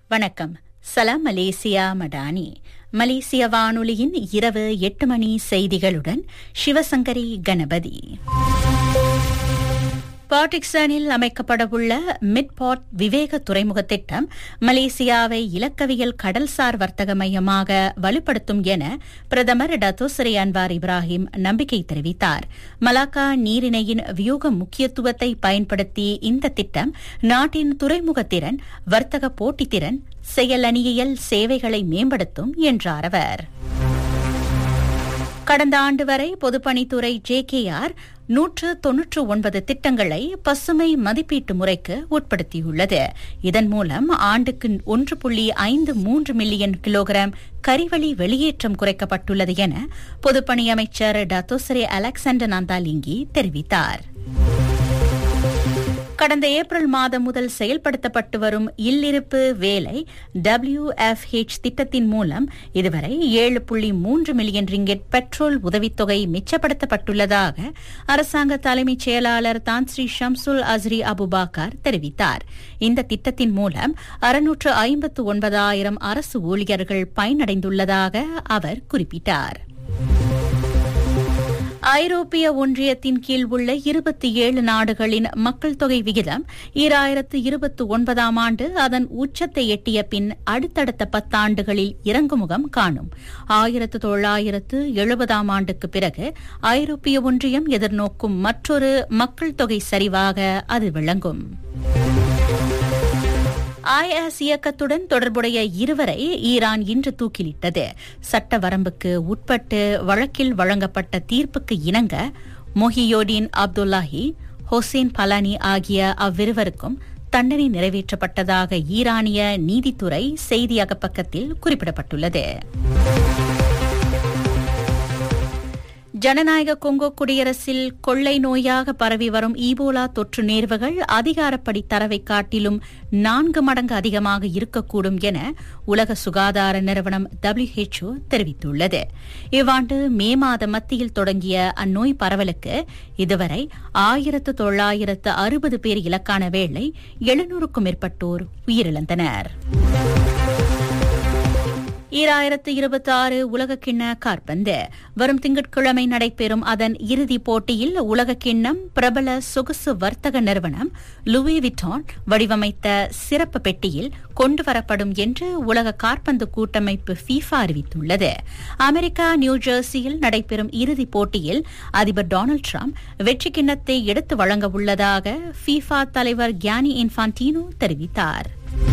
வணக்கம் சலாம் மலேசியா மடானி மலேசிய வானொலியின் இரவு எட்டு மணி செய்திகளுடன் சிவசங்கரி கணபதி பாட்டிக்சனில் அமைக்கப்படவுள்ள மிட்பாட் விவேக துறைமுக திட்டம் மலேசியாவை இலக்கவியல் கடல்சார் வர்த்தக மையமாக வலுப்படுத்தும் என பிரதமர் டத்தோசரி அன்வார் இப்ராஹிம் நம்பிக்கை தெரிவித்தார் மலாக்கா நீரிணையின் வியூக முக்கியத்துவத்தை பயன்படுத்தி இந்த திட்டம் நாட்டின் துறைமுக திறன் வர்த்தக போட்டித்திறன் செயலணியியல் சேவைகளை மேம்படுத்தும் என்றார் அவர் கடந்த ஆண்டு வரை பொதுப்பணித்துறை ஜேகேஆர் நூற்று தொன்னூற்று ஒன்பது திட்டங்களை பசுமை மதிப்பீட்டு முறைக்கு உட்படுத்தியுள்ளது இதன் மூலம் ஆண்டுக்கு ஒன்று புள்ளி ஐந்து மூன்று மில்லியன் கிலோகிராம் கரிவளி வெளியேற்றம் குறைக்கப்பட்டுள்ளது என பொதுப்பணி அமைச்சர் டத்தோசரே அலெக்சாண்டர் நந்தாலிங்கி தெரிவித்தார் கடந்த ஏப்ரல் மாதம் முதல் செயல்படுத்தப்பட்டு வரும் இல்லிருப்பு வேலை டபிள்யூ எஃப் ஹெச் திட்டத்தின் மூலம் இதுவரை ஏழு புள்ளி மூன்று மில்லியன் ரிங்கெட் பெட்ரோல் உதவித்தொகை மிச்சப்படுத்தப்பட்டுள்ளதாக அரசாங்க தலைமைச் செயலாளர் தான் ஸ்ரீ ஷம்சுல் அஸ்ரி அபுபாக்கர் தெரிவித்தார் இந்த திட்டத்தின் மூலம் அறுநூற்று ஐம்பத்து ஒன்பதாயிரம் அரசு ஊழியர்கள் பயனடைந்துள்ளதாக அவர் குறிப்பிட்டார் ஐரோப்பிய ஒன்றியத்தின் கீழ் உள்ள இருபத்தி ஏழு நாடுகளின் மக்கள் தொகை விகிதம் ஈராயிரத்து இருபத்தி ஒன்பதாம் ஆண்டு அதன் உச்சத்தை எட்டிய பின் அடுத்தடுத்த பத்தாண்டுகளில் இறங்குமுகம் காணும் ஆயிரத்து தொள்ளாயிரத்து எழுபதாம் ஆண்டுக்கு பிறகு ஐரோப்பிய ஒன்றியம் எதிர்நோக்கும் மற்றொரு மக்கள் தொகை சரிவாக அது விளங்கும் ஐஎஸ் இயக்கத்துடன் தொடர்புடைய இருவரை ஈரான் இன்று தூக்கிலிட்டது சட்ட வரம்புக்கு உட்பட்டு வழக்கில் வழங்கப்பட்ட தீர்ப்புக்கு இணங்க மொஹியோடின் அப்துல்லாஹி ஹொசேன் பலானி ஆகிய அவ்விருவருக்கும் தண்டனை நிறைவேற்றப்பட்டதாக ஈரானிய நீதித்துறை செய்தி அகப்பக்கத்தில் குறிப்பிடப்பட்டுள்ளது ஜனநாயக கொங்கோ குடியரசில் கொள்ளை நோயாக பரவி வரும் ஈபோலா தொற்று நேர்வுகள் அதிகாரப்படி தரவை காட்டிலும் நான்கு மடங்கு அதிகமாக இருக்கக்கூடும் என உலக சுகாதார நிறுவனம் டபிள்யூஹெச்ஓ தெரிவித்துள்ளது இவ்வாண்டு மே மாத மத்தியில் தொடங்கிய அந்நோய் பரவலுக்கு இதுவரை ஆயிரத்து தொள்ளாயிரத்து அறுபது பேர் இலக்கான வேளை எழுநூறுக்கும் மேற்பட்டோர் உயிரிழந்தனர் ஈராயிரத்து இருபத்தி ஆறு உலகக்கிண்ண காற்பந்து வரும் திங்கட்கிழமை நடைபெறும் அதன் இறுதிப் போட்டியில் உலகக்கிண்ணம் பிரபல சொகுசு வர்த்தக நிறுவனம் லுவி விட்டான் வடிவமைத்த சிறப்பு பெட்டியில் கொண்டுவரப்படும் என்று உலக காற்பந்து கூட்டமைப்பு ஃபீஃபா அறிவித்துள்ளது அமெரிக்கா நியூஜெர்சியில் நடைபெறும் இறுதிப் போட்டியில் அதிபர் டொனால்டு டிரம்ப் வெற்றி கிண்ணத்தை எடுத்து வழங்க உள்ளதாக ஃபீஃபா தலைவர் கியானி இன்ஃபான்டினோ தெரிவித்தார்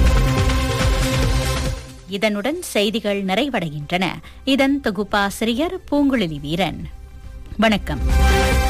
இதனுடன் செய்திகள் நிறைவடைகின்றன இதன் தொகுப்பாசிரியர் பூங்குழலி வீரன் வணக்கம்